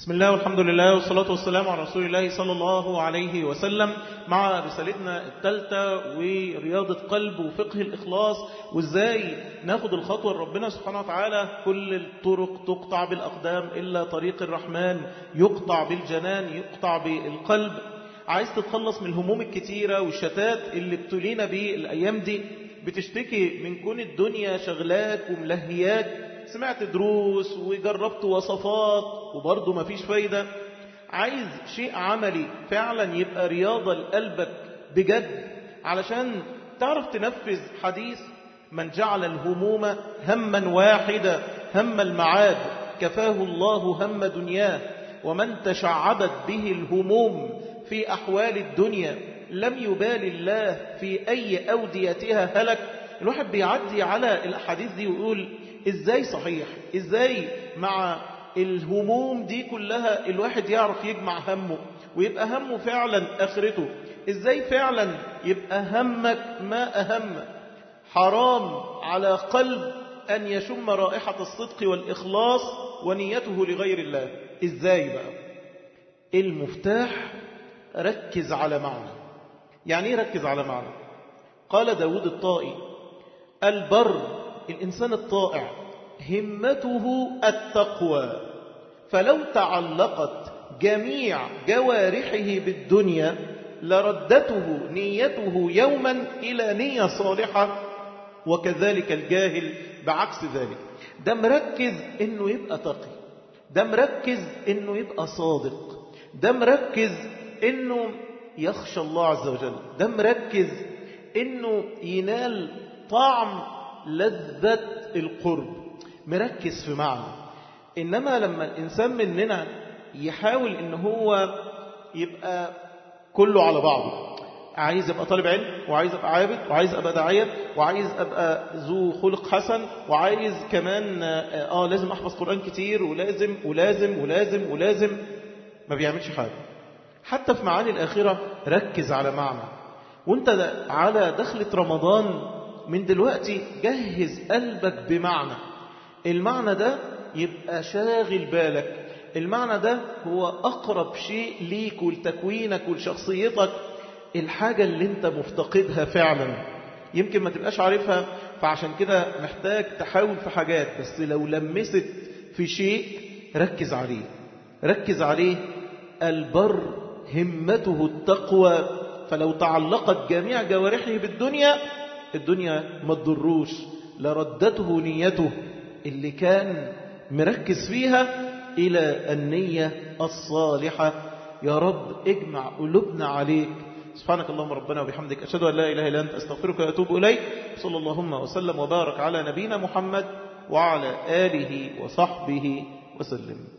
بسم الله والحمد لله والصلاة والسلام على رسول الله صلى الله عليه وسلم مع رسالتنا الثالثة ورياضة قلب وفقه الإخلاص وإزاي ناخد الخطوة لربنا سبحانه وتعالى كل الطرق تقطع بالأقدام إلا طريق الرحمن يقطع بالجنان يقطع بالقلب عايز تتخلص من الهموم الكتيرة والشتات اللي ابتلينا بيه الأيام دي بتشتكي من كون الدنيا شغلاك وملهياك سمعت دروس وجربت وصفات وبرضه مفيش فايدة عايز شيء عملي فعلا يبقى رياضة لقلبك بجد علشان تعرف تنفذ حديث من جعل الهموم هما واحدا هم المعاد كفاه الله هم دنياه ومن تشعبت به الهموم في أحوال الدنيا لم يبال الله في أي أوديتها هلك الواحد بيعدي على الأحاديث دي ويقول إزاي صحيح إزاي مع الهموم دي كلها الواحد يعرف يجمع همه ويبقى همه فعلا آخرته إزاي فعلا يبقى همك ما أهم حرام على قلب أن يشم رائحة الصدق والإخلاص ونيته لغير الله إزاي بقى المفتاح ركز على معنى يعني ايه ركز على معنى قال داود الطائي البر الإنسان الطائع همته التقوى فلو تعلقت جميع جوارحه بالدنيا لردته نيته يوما إلى نية صالحة وكذلك الجاهل بعكس ذلك ده مركز انه يبقى تقي ده مركز انه يبقى صادق ده مركز انه يخشى الله عز وجل ده مركز انه ينال طعم لذة القرب مركز في معنى إنما لما الإنسان مننا يحاول إن هو يبقى كله على بعضه عايز أبقى طالب علم وعايز أبقى عابد وعايز أبقى داعية وعايز أبقى ذو خلق حسن وعايز كمان آه لازم أحفظ قرآن كتير ولازم ولازم ولازم ولازم ما بيعملش حاجة حتى في معاني الآخرة ركز على معنى وانت على دخلة رمضان من دلوقتي جهز قلبك بمعنى المعنى ده يبقى شاغل بالك المعنى ده هو أقرب شيء ليك ولتكوينك ولشخصيتك الحاجة اللي انت مفتقدها فعلا يمكن ما تبقاش عارفها فعشان كده محتاج تحاول في حاجات بس لو لمست في شيء ركز عليه ركز عليه البر همته التقوى فلو تعلقت جميع جوارحه بالدنيا الدنيا ما تضروش لردته نيته اللي كان مركز فيها إلى النية الصالحة يا رب اجمع قلوبنا عليك سبحانك اللهم ربنا وبحمدك أشهد أن لا إله إلا أنت أستغفرك وأتوب إليك صلى اللهم وسلم وبارك على نبينا محمد وعلى آله وصحبه وسلم